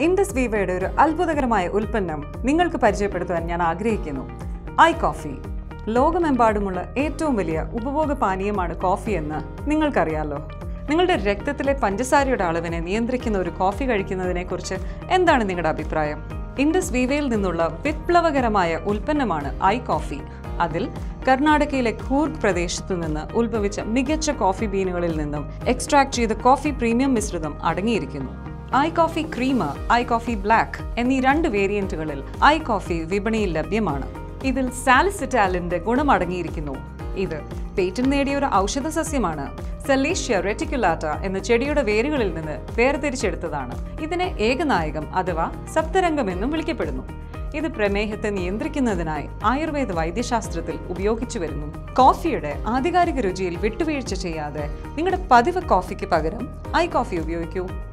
Indus വീവയുടെ ഒരു അത്ഭുതകരമായ ഉൽപ്പന്നം നിങ്ങൾക്ക് പരിചയപ്പെടുത്തുവാൻ ഞാൻ ആഗ്രഹിക്കുന്നു ഐ കോഫി ലോകമെമ്പാടുമുള്ള ഏറ്റവും വലിയ ഉപഭോഗ പാനീയമാണ് കോഫി എന്ന് നിങ്ങൾക്കറിയാലോ നിങ്ങളുടെ രക്തത്തിലെ പഞ്ചസാരയുടെ അളവിനെ നിയന്ത്രിക്കുന്ന ഒരു കോഫി കഴിക്കുന്നതിനെക്കുറിച്ച് എന്താണ് നിങ്ങളുടെ അഭിപ്രായം ഇൻഡസ് വീവയിൽ നിന്നുള്ള വിപ്ലവകരമായ ഉൽപ്പന്നമാണ് ഐ കോഫി അതിൽ കർണാടകയിലെ കൂർഗ് പ്രദേശത്തു നിന്ന് ഉത്ഭവിച്ച മികച്ച കോഫി ബീനുകളിൽ നിന്നും എക്സ്ട്രാക്ട് ചെയ്ത കോഫി പ്രീമിയം മിശ്രിതം അടങ്ങിയിരിക്കുന്നു I coffee cream I coffee black എന്നീ രണ്ട് വേരിയന്റുകളിൽ ഐ കോഫി വിപണിയിൽ ലഭ്യമാണ് ഇതിൽ സാലിസിറ്റാലിന്റെ ഗുണം അടങ്ങിയിരിക്കുന്നു ഇത് പേറ്റന്റ് നേടിയ ഒരു ഔഷധ സസ്യമാണ് സെലീഷ്യ റെറ്റിക്കുലാറ്റ എന്ന ചെടിയുടെ വേരുകളിൽ നിന്ന് വേർതിരിച്ചെടുത്തതാണ് ഇതിനെ ഏകനായകം അഥവാ സപ്തരംഗം എന്നും വിളിക്കപ്പെടുന്നു ഇത് പ്രമേഹത്തെ നിയന്ത്രിക്കുന്നതിനായി ആയുർവേദ വൈദ്യശാസ്ത്രത്തിൽ ഉപയോഗിച്ചു വരുന്നു കോഫിയുടെ ആധികാരിക രുചിയിൽ വിട്ടുവീഴ്ച ചെയ്യാതെ നിങ്ങളുടെ പതിവ് കോഫിക്ക് പകരം ഐ കോഫി ഉപയോഗിക്കൂ